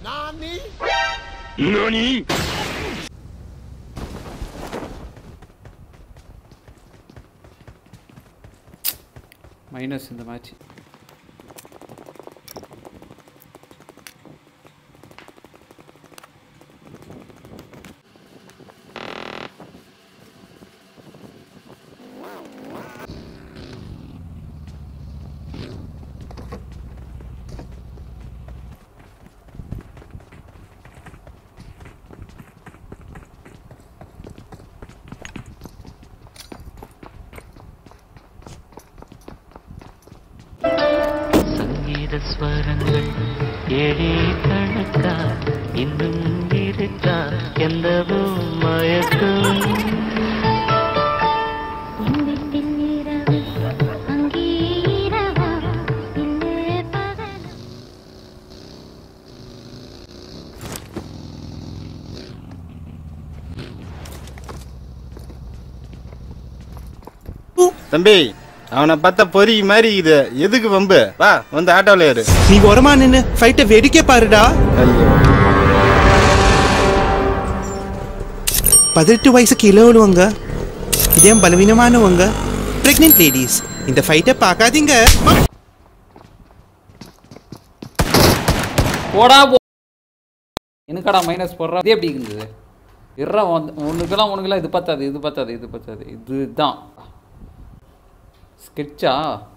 minus இந்த match சங்கீத ஸ்வரங்கள் ஏழே கணக்கா இன்னும் இருக்கா எந்தவோ மயக்கம் எங்கிட்டில் இரவு அங்கே இரவா இல்லே பகல் தம்பி அவனை பார்த்தா பொறி மாதிரி இது எதுக்கு வம்பு வா வந்து ஆட்டோல ஏறு நீ ஓரமா நின்னு ஃபைட்டை வேடிக்கை பாருடா பதினெட்டு வயசு கீழே உள்ளவங்க இதயம் பலவீனமானவங்க பிரெக்னென்ட் லேடிஸ் இந்த ஃபைட்டை பார்க்காதீங்க போடா போ எனக்கடா மைனஸ் போடுறா இது எப்படி இருந்தது இறா வந்து உனக்கெல்லாம் உனக்கெல்லாம் இது பத்தாது இது பத்தாது இது பத்தாது இதுதான் ஸ்கெட்சா